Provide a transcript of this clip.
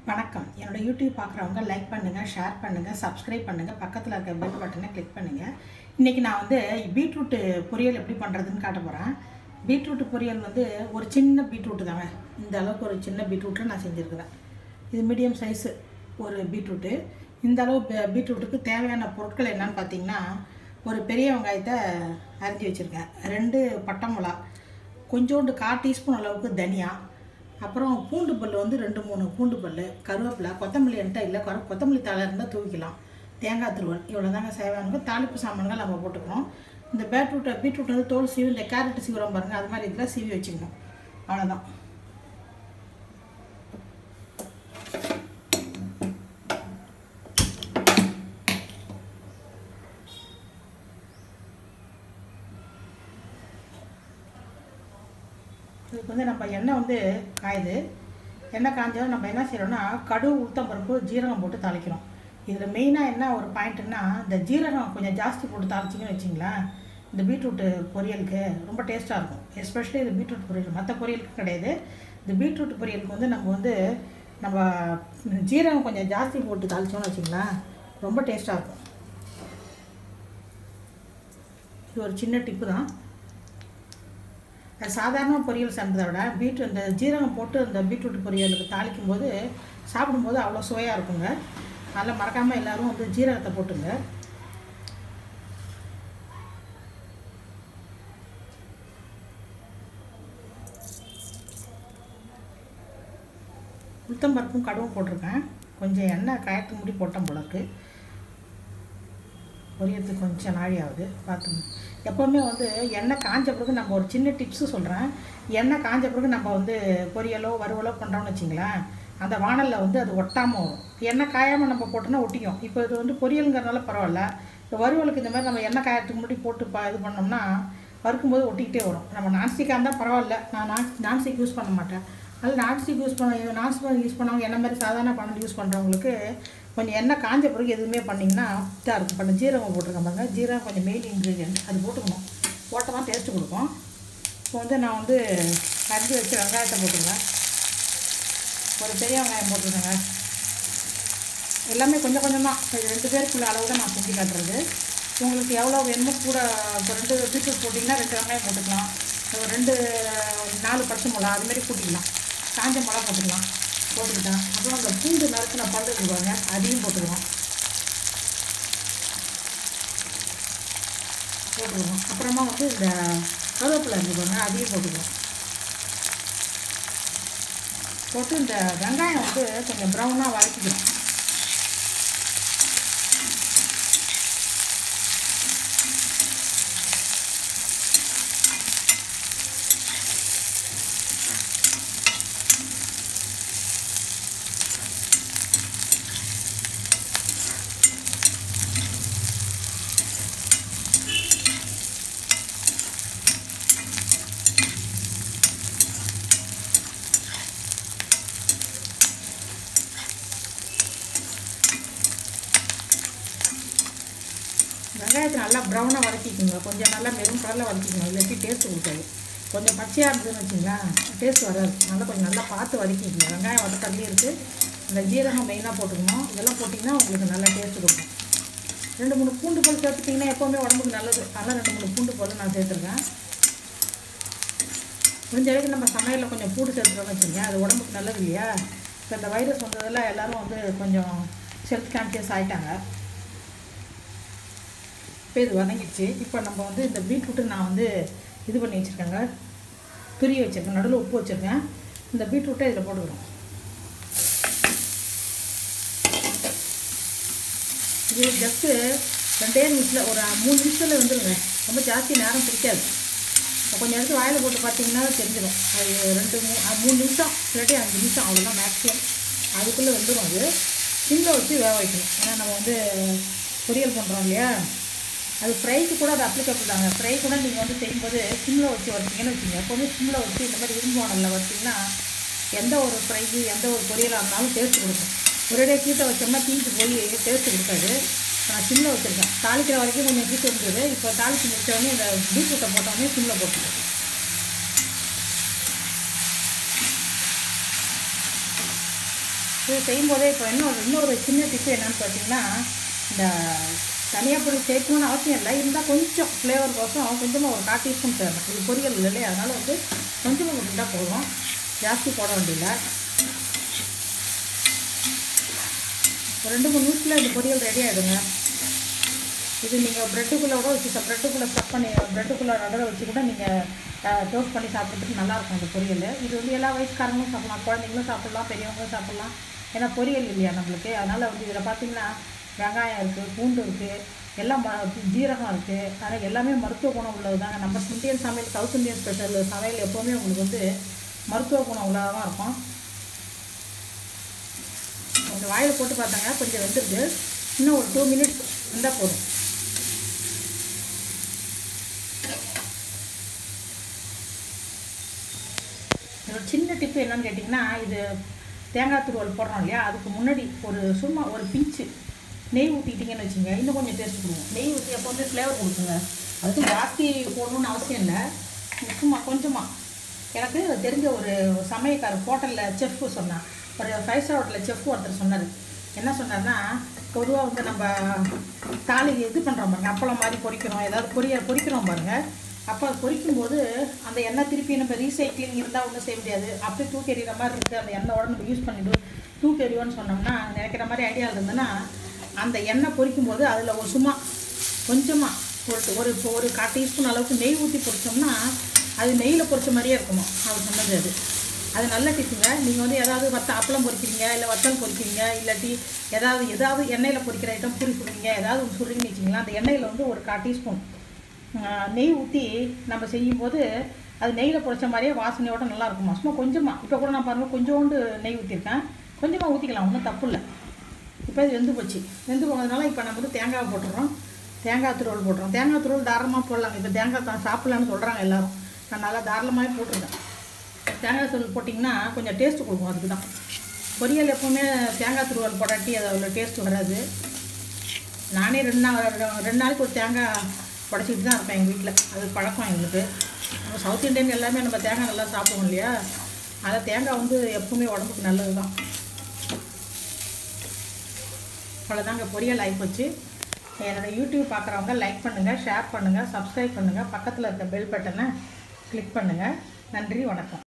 வணக்கம் என்னோட யூடியூப் பார்க்குறவங்க லைக் பண்ணுங்கள் ஷேர் பண்ணுங்கள் சப்ஸ்கிரைப் பண்ணுங்கள் பக்கத்தில் இருக்க பெல் பட்டனை கிளிக் பண்ணுங்கள் இன்றைக்கி நான் வந்து பீட்ரூட்டு பொரியல் எப்படி பண்ணுறதுன்னு காட்ட போகிறேன் பீட்ரூட்டு பொரியல் வந்து ஒரு சின்ன பீட்ரூட்டு தாங்க இந்த அளவுக்கு ஒரு சின்ன பீட்ரூட்டில் நான் செஞ்சுருக்கிறேன் இது மீடியம் சைஸு ஒரு பீட்ரூட்டு இந்த அளவு பீ- பீட்ரூட்டுக்கு தேவையான பொருட்கள் என்னன்னு பார்த்தீங்கன்னா ஒரு பெரிய வெங்காயத்தை அரிஞ்சு வச்சுருக்கேன் ரெண்டு பட்டை மிளகா கொஞ்சோண்டு கால் டீஸ்பூன் அளவுக்கு தனியா அப்புறம் பூண்டு பல் வந்து ரெண்டு மூணு பூண்டு பல் கருவேப்பிலை கொத்தமல்லி என்கிட்ட இல்லை கரு கொத்தமல்லி தழை இருந்தால் தூவிக்கலாம் தேங்காய் துருவல் இவ்வளோ தாங்க சேவையானுங்க தாளிப்பு சாமான்கள் நம்ம போட்டுக்கிறோம் இந்த பீட்ரூட்டை பீட்ரூட் வந்து தோல் சீவி இந்த கேரட் சீவுறோம் பாருங்கள் அது மாதிரி இதில் சீவி வச்சுக்கணும் அவ்வளோதான் இதுக்கு வந்து நம்ம எண்ணெய் வந்து காயுது எண்ணெய் காஞ்சதும் நம்ம என்ன செய்யறோம்னா கடுகு உளுத்தம் பருப்பு ஜீரகம் போட்டு தாளிக்கிறோம் இதில் மெயினாக என்ன ஒரு பாயிண்ட்டுன்னா இந்த ஜீரகம் கொஞ்சம் ஜாஸ்தி போட்டு தாளிச்சிங்கன்னு வச்சிங்களேன் இந்த பீட்ரூட்டு பொரியலுக்கு ரொம்ப டேஸ்ட்டாக இருக்கும் எஸ்பெஷலி இது பீட்ரூட் பொரியல் மற்ற பொரியலுக்கு கிடையாது இந்த பீட்ரூட் பொரியலுக்கு வந்து நம்ம வந்து நம்ம ஜீரகம் கொஞ்சம் ஜாஸ்தி போட்டு தாளிச்சோம்னு வச்சிங்களேன் ரொம்ப டேஸ்ட்டாக இருக்கும் இது ஒரு சின்ன டிப்பு தான் அது சாதாரண பொரியல் சாப்பிட்றத விட பீட்ரு இந்த ஜீரகம் போட்டு இந்த பீட்ரூட் பொரியலுக்கு தாளிக்கும் போது சாப்பிடும்போது அவ்வளோ சுவையாக இருக்குங்க அதனால் மறக்காமல் எல்லாரும் வந்து ஜீரகத்தை போட்டுங்க உளுத்தம் பருப்பும் கடுவும் போட்டிருக்கேன் கொஞ்சம் எண்ணெய் காயத்து முடி போட்டேன் போல இருக்கு பொரியறதுக்கு கொஞ்சம் நாழி ஆகுது பார்த்துங்க எப்போவுமே வந்து எண்ணெய் காஞ்ச பிறகு நம்ம ஒரு சின்ன டிப்ஸு சொல்கிறேன் எண்ணெய் காஞ்ச பிறகு நம்ம வந்து பொரியலோ வறுவலோ பண்ணுறோம்னு வச்சிங்களேன் அந்த வாணலில் வந்து அது ஒட்டாமல் வரும் எண்ணெய் காயாமல் நம்ம போட்டோன்னா ஒட்டிக்கும் இப்போ இது வந்து பொரியலுங்கிறனால பரவாயில்ல இப்போ வறுவலுக்கு இந்த மாதிரி நம்ம எண்ணெய் காயத்துக்கு முன்னாடி போட்டு பா இது பண்ணோம்னா வறுக்கும்போது ஒட்டிக்கிட்டே வரும் நம்ம நான்ஸ்டிக்காக இருந்தால் பரவாயில்ல நான் நான் நான்ஸ்டிக் யூஸ் பண்ண மாட்டேன் அதில் நான்ஸ்டிக் யூஸ் பண்ண நான்ஸ்டிக் யூஸ் பண்ணவங்க என்ன மாதிரி சாதாரண பணம் யூஸ் பண்ணுறவங்களுக்கு கொஞ்சம் எண்ணெய் காஞ்ச பிறகு எதுவுமே பண்ணிங்கன்னா இதாக இருக்கும் இப்போ நான் ஜீரகம் போட்டிருக்கேன் பாருங்க ஜீரகம் கொஞ்சம் மெயின் இன்க்ரீடியன்ட் அது போட்டுக்கணும் போட்டால் தான் டேஸ்ட்டு கொடுக்கும் இப்போ வந்து நான் வந்து அரிஞ்சு வச்சு வெங்காயத்தை போட்டுருக்கேன் ஒரு பெரிய வெங்காயம் போட்டுருக்கேங்க எல்லாமே கொஞ்சம் கொஞ்சம் தான் இது ரெண்டு பேருக்குள்ள அளவு தான் நான் செஞ்சு காட்டுறது உங்களுக்கு எவ்வளோ வேணுமோ கூட இப்போ ரெண்டு பீட்ரூட் போட்டிங்கன்னா ரெண்டு வெங்காயம் போட்டுக்கலாம் ஒரு ரெண்டு நாலு பச்சை மிளகா அது மாதிரி கூட்டிக்கலாம் காஞ்ச மிளகா போட்டுக்கலாம் போட்டுக்கிட்டேன் அப்புறம் அந்த பூண்டு நறுக்கின பல்லு இருக்குவாங்க அதையும் போட்டுக்கலாம் போட்டுக்கணும் அப்புறமா வந்து இந்த கருவேப்பிலை இருக்குவாங்க அதையும் போட்டுக்கலாம் போட்டு இந்த வெங்காயம் வந்து கொஞ்சம் ப்ரௌனாக வதக்கிக்கணும் வெங்காயத்தை நல்லா ப்ரௌனாக வதக்கிக்கோங்க கொஞ்சம் நல்லா மெரூன் கலரில் வதக்கிக்கணும் இல்லாட்டி டேஸ்ட் கொடுக்காது கொஞ்சம் பச்சையாக இருந்ததுன்னு வச்சிங்களேன் டேஸ்ட் வராது நல்லா கொஞ்சம் நல்லா பார்த்து வதக்கிக்கணும் வெங்காயம் வதக்கறதுலேயே இருக்குது இந்த ஜீரகம் மெயினாக போட்டுக்கணும் இதெல்லாம் போட்டிங்கன்னா உங்களுக்கு நல்லா டேஸ்ட் கொடுக்கும் ரெண்டு மூணு பூண்டு பல் சேர்த்துட்டிங்கன்னா எப்போவுமே உடம்புக்கு நல்லது அதனால் ரெண்டு மூணு பூண்டு பல் நான் சேர்த்துருக்கேன் முடிஞ்ச வரைக்கும் நம்ம சமையலில் கொஞ்சம் பூண்டு சேர்த்துட்டோம்னு வச்சுங்க அது உடம்புக்கு நல்லது இல்லையா இப்போ இந்த வைரஸ் வந்ததில் எல்லாரும் வந்து கொஞ்சம் ஹெல்த் கான்சியஸ் ஆகிட்டாங்க இப்போ இது வதங்கிடுச்சு இப்போ நம்ம வந்து இந்த பீட்ரூட்டு நான் வந்து இது பண்ணி வச்சுருக்கேங்க துரிய வச்சுருக்கேன் நடுவில் உப்பு வச்சுருக்கேன் இந்த பீட்ரூட்டை இதில் போட்டுக்கிறோம் இது ஜஸ்ட்டு ரெண்டே நிமிஷத்தில் ஒரு மூணு நிமிஷத்தில் வந்துருங்க ரொம்ப ஜாஸ்தி நேரம் பிடிக்காது இப்போ கொஞ்சம் எடுத்து வாயில் போட்டு பார்த்தீங்கன்னா தெரிஞ்சிடும் அது ரெண்டு மூ அஹ் மூணு நிமிஷம் இல்லாட்டி அஞ்சு நிமிஷம் அவ்வளோதான் மேக்ஸிமம் அதுக்குள்ளே வந்துடும் அது சிம்மில் வச்சு வேக வைக்கணும் ஏன்னா நம்ம வந்து பொரியல் பண்ணுறோம் இல்லையா அது ஃப்ரைக்கு கூட அது அப்ளிகபிள் தாங்க ஃப்ரை கூட நீங்கள் வந்து செய்யும்போது சிம்மில் வச்சு வறுத்தீங்கன்னு வச்சுங்க எப்போவுமே சிம்மில் வச்சு இந்த மாதிரி இரும்பு வானலில் வறுத்தீங்கன்னா எந்த ஒரு ஃப்ரைக்கு எந்த ஒரு பொரியலாக இருந்தாலும் டேஸ்ட் கொடுக்கும் ஒரேடியாக கீட்டை வச்சோம்னா தீஞ்சு போய் டேஸ்ட் கொடுக்காது நான் சிம்மில் வச்சுருக்கேன் தாளிக்கிற வரைக்கும் கொஞ்சம் ஹீட் இருந்தது இப்போ தாளிச்சு முடிச்சோடனே இந்த பீட்ரூட்டை போட்டோடனே சிம்மில் போட்டுருக்கேன் இது செய்யும்போதே இப்போ இன்னொரு இன்னொரு சின்ன டிப்பு என்னன்னு பார்த்தீங்கன்னா இந்த தனியாக பொடி சேர்க்கணும்னு அவசியம் இல்லை இருந்தால் கொஞ்சம் ஃப்ளேவர் கோசம் கொஞ்சமாக ஒரு கால் டீஸ்பூன் சேரணும் இது பொரியல் இல்லையே அதனால் வந்து கொஞ்சமாக போட்டுட்டால் போதும் ஜாஸ்தி போட வேண்டியதில்லை ஒரு ரெண்டு மூணு நிமிஷத்தில் இந்த பொரியல் ரெடி ஆகிடுங்க இது நீங்கள் ப்ரெட்டுக்குள்ளே கூட வச்சு ப்ரெட்டுக்குள்ளே ஸ்டப் பண்ணி ப்ரெட்டுக்குள்ளே நடுற வச்சு கூட நீங்கள் டோஸ்ட் பண்ணி சாப்பிட்றதுக்கு நல்லாயிருக்கும் இந்த பொரியல் இது வந்து எல்லா வயசுக்காரங்களும் சாப்பிடலாம் குழந்தைங்களும் சாப்பிட்லாம் பெரியவங்களும் சாப்பிட்லாம் ஏன்னா பொரியல் இல்லையா நம்மளுக்கு அதனால் வந்து இதில் பார்த்தீங்கன்னா வெங்காயம் இருக்குது பூண்டு இருக்குது எல்லாம் ம ஜீரகம் இருக்குது அதனால் எல்லாமே மருத்துவ குணம் உள்ளது தாங்க நம்ம இந்தியன் சமையல் சவுத் இந்தியன் ஸ்பெஷல் சமையல் எப்போவுமே உங்களுக்கு வந்து மருத்துவ குணம் உள்ளதாக தான் இருக்கும் கொஞ்சம் வாயில் போட்டு பார்த்தாங்க கொஞ்சம் வெந்துருக்கு இன்னும் ஒரு டூ மினிட்ஸ் இருந்தால் போதும் ஒரு சின்ன டிப்பு என்னன்னு கேட்டிங்கன்னா இது தேங்காய் துருவல் போடுறோம் இல்லையா அதுக்கு முன்னாடி ஒரு சும்மா ஒரு பிஞ்சு நெய் ஊற்றிக்கிட்டிங்கன்னு வச்சுங்க இன்னும் கொஞ்சம் டேஸ்ட் கொடுக்கும் நெய் ஊற்றி எப்போவுமே ஃப்ளேவர் கொடுக்குங்க அதுக்கு ஜாஸ்தி போடணும்னு அவசியம் இல்லை சும்மா கொஞ்சமாக எனக்கு தெரிஞ்ச ஒரு சமையக்காரர் ஹோட்டலில் செஃப் சொன்னான் ஒரு ஃபைவ் ஸ்டார் ஹோட்டலில் செஃப் ஒருத்தர் சொன்னார் என்ன சொன்னார்னா பொதுவாக வந்து நம்ம தாலி இது பண்ணுறோம் பாருங்க அப்பளம் மாதிரி பொரிக்கிறோம் ஏதாவது பொரிய பொரிக்கிறோம் பாருங்க அப்போ அது பொரிக்கும்போது அந்த எண்ணெய் திருப்பி நம்ம ரீசைக்ளிங் இருந்தால் ஒன்றும் செய்ய முடியாது அப்படியே தூக்கி எறிகிற மாதிரி இருக்குது அந்த எண்ணெயோட நம்ம யூஸ் பண்ணிட்டு தூக்கி எறிவோன்னு சொன்னோம்னா நினைக்கிற மாதிரி ஐடியா இருந்ததுன்னா அந்த எண்ணெய் பொரிக்கும்போது அதில் ஒரு சும்மா கொஞ்சமாக ஒரு ஒரு இப்போ ஒரு கால் டீஸ்பூன் அளவுக்கு நெய் ஊற்றி பொரிச்சோம்னா அது நெய்யில் பொரிச்ச மாதிரியே இருக்குமா அவர் சொன்னது அது அது நல்ல டிப்புங்க நீங்கள் வந்து ஏதாவது வத்த அப்பளம் பொரிக்கிறீங்க இல்லை வத்தல் பொரிக்கிறீங்க இல்லாட்டி ஏதாவது ஏதாவது எண்ணெயில் பொரிக்கிற ஐட்டம் பூரி சுடுறீங்க ஏதாவது ஒன்று சுடுறீங்கன்னு வச்சிங்களா அந்த எண்ணெயில் வந்து ஒரு கால் டீஸ்பூன் நெய் ஊற்றி நம்ம செய்யும்போது அது நெய்யில் பொரிச்ச மாதிரியே வாசனையோட நல்லா இருக்குமா சும்மா கொஞ்சமாக இப்போ கூட நான் பாருங்கள் கொஞ்சோண்டு நெய் ஊற்றிருக்கேன் கொஞ்சமாக ஊற்றிக்கலாம் ஒன்றும் தப்பு இல்லை இப்போ இது வெந்து போச்சு வெந்து போனதுனால இப்போ நம்ம வந்து தேங்காய் போட்டுடுறோம் தேங்காய் துருவல் போட்டுறோம் தேங்காய் துருவல் தாராளமாக போடலாங்க இப்போ தேங்காய் தான் சாப்பிட்லான்னு சொல்கிறாங்க எல்லாரும் நான் நல்லா தாராளமாகவே போட்டிருக்கேன் தேங்காய் துருவல் போட்டிங்கன்னா கொஞ்சம் டேஸ்ட் கொடுக்கும் அதுக்கு தான் பொரியல் எப்போவுமே தேங்காய் துருவல் போடாட்டி அது அவ்வளோ டேஸ்ட் வராது நானே ரெண்டு நாள் ரெண்டு நாளைக்கு ஒரு தேங்காய் உடச்சிட்டு தான் இருப்பேன் எங்கள் வீட்டில் அது பழக்கம் எங்களுக்கு நம்ம சவுத் இந்தியன் எல்லாமே நம்ம தேங்காய் நல்லா சாப்பிடுவோம் இல்லையா அதில் தேங்காய் வந்து எப்பவுமே உடம்புக்கு நல்லது தான் அவ்வளோதாங்க பொரியல் ஆகிப்போச்சு என்னோடய யூடியூப் பார்க்குறவங்க லைக் பண்ணுங்கள் ஷேர் பண்ணுங்கள் சப்ஸ்கிரைப் பண்ணுங்கள் பக்கத்தில் இருக்க பெல் பட்டனை கிளிக் பண்ணுங்கள் நன்றி வணக்கம்